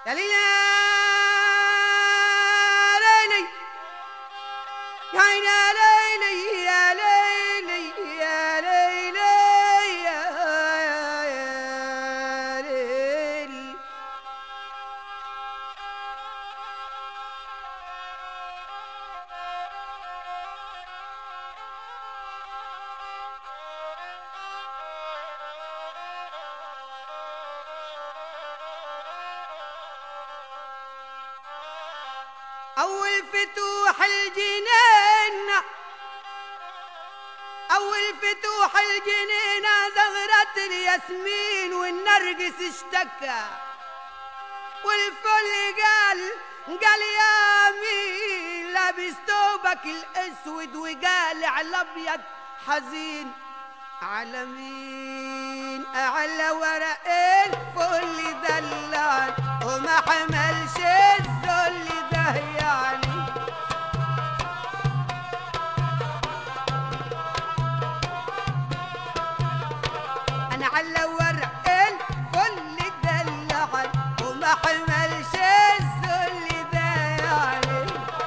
يا ليلى ليلي يا عيني يا ليلي يا ليلي يا ليلي يا يا ليلي أول فتوح الجنين أول فتوح الجنين زغرة الياسمين والنرجس اشتكى والفل قال قال يا مين لابس ثوبك الاسود وقال على الابيض حزين على مين على ورق الفل دلال وما حملش الذل ده يعني انا على ورق الفل دلال وما حملش الذل ده يعني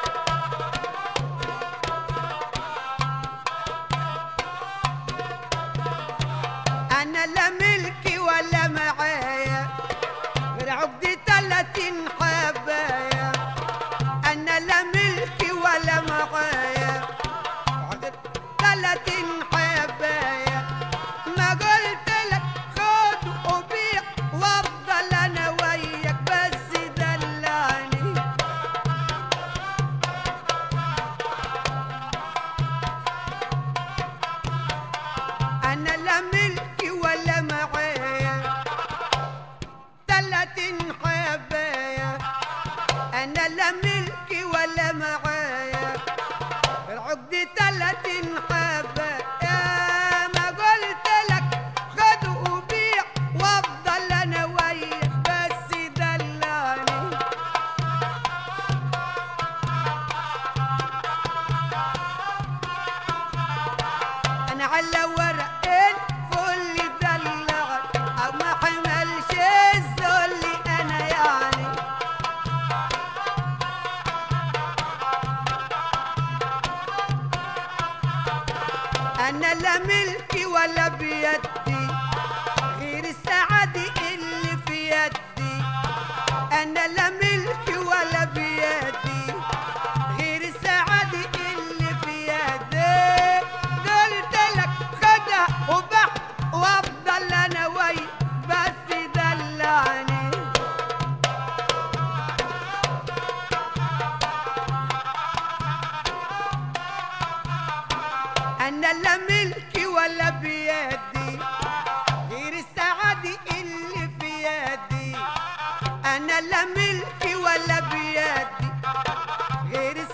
انا لا ملكي ولا معايا غير عقدي تلاتين حبايا انا لا ملكي ولا معايا عقدي تلاتين حبايا ما قلت لك خد وبيع وافضل انا وياك بس دلعني انا لا ملكي ولا معايا تلاتين حبايا انا لا ملكي ولا معايا العقد تلاتين حبايا ما قلت لك خد وبيع وافضل انا وياك بس دلعني انا على ورق الفل دلعت او ما حملش الذل انا يعني انا لا ملكي ولا بيدي غير السعادة اللي في يدي انا لا ملكي ولا بيدي غير السعادة اللي في يدي قلت لك خدها وبح وافضل انا وي بس دلعني انا لا ملكي ولا بيدي غير السعادة اللي في يدي انا لا ملكي ولا بيدي غير